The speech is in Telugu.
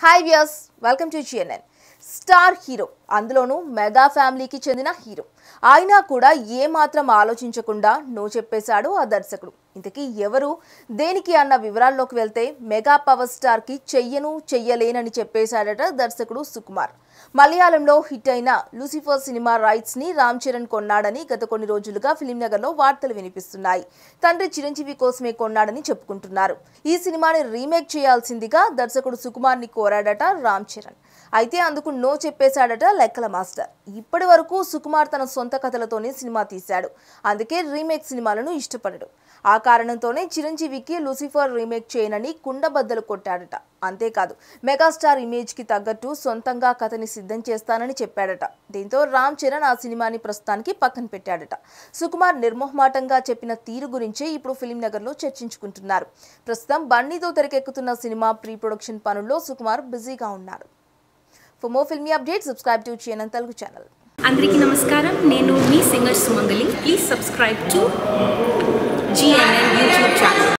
hi views welcome to GNN star hero అందులోనూ మెగా ఫ్యామిలీకి చెందిన హీరో అయినా కూడా ఏమాత్రం ఆలోచించకుండా నో చెప్పేశాడు ఆ దర్శకుడు ఇంతకీ ఎవరు దేనికి అన్న వివరాల్లోకి వెళ్తే మెగా పవర్ స్టార్కి చెయ్యను చెయ్యలేనని చెప్పేశాడట దర్శకుడు సుకుమార్ మలయాళంలో హిట్ అయిన లూసిఫర్ సినిమా రైట్స్ ని రామ్ చరణ్ కొన్నాడని గత కొన్ని రోజులుగా ఫిలిం నగర్ లో వార్తలు వినిపిస్తున్నాయి తండ్రి చిరంజీవి కోసమే కొన్నాడని చెప్పుకుంటున్నారు ఈ సినిమాని రీమేక్ చేయాల్సిందిగా దర్శకుడు సుకుమార్ ని కోరాడట రామ్ చరణ్ అయితే అందుకు నో చెప్పేశాడట లెక్కల మాస్టర్ ఇప్పటి వరకు సుకుమార్ తన సొంత కథలతోనే సినిమా తీశాడు అందుకే రీమేక్ సినిమాలను ఇష్టపడడు ఆ కారణంతోనే చిరంజీవికి లూసిఫర్ రీమేక్ చేయనని కుండబద్దలు కొట్టాడట అంతేకాదు మెగాస్టార్ ఇమేజ్ కి తగ్గట్టు సొంతంగా కథని సిద్ధం చేస్తానని చెప్పాడట దీంతో రామ్ చరణ్ ఆ సినిమాని ప్రస్తుతానికి పక్కన పెట్టాడట సుకుమార్ నిర్మోహమాటంగా చెప్పిన తీరు గురించే ఇప్పుడు ఫిలిం నగర్ లో చర్చించుకుంటున్నారు ప్రస్తుతం బన్నీతో తెరకెక్కుతున్న సినిమా ప్రీ ప్రొడక్షన్ పనుల్లో సుకుమార్ బిజీగా ఉన్నారు for more filmy update subscribe to GNN Telugu channel అందరికీ నమస్కారం నేను మీ singer Sumangali please subscribe to GNN YouTube channel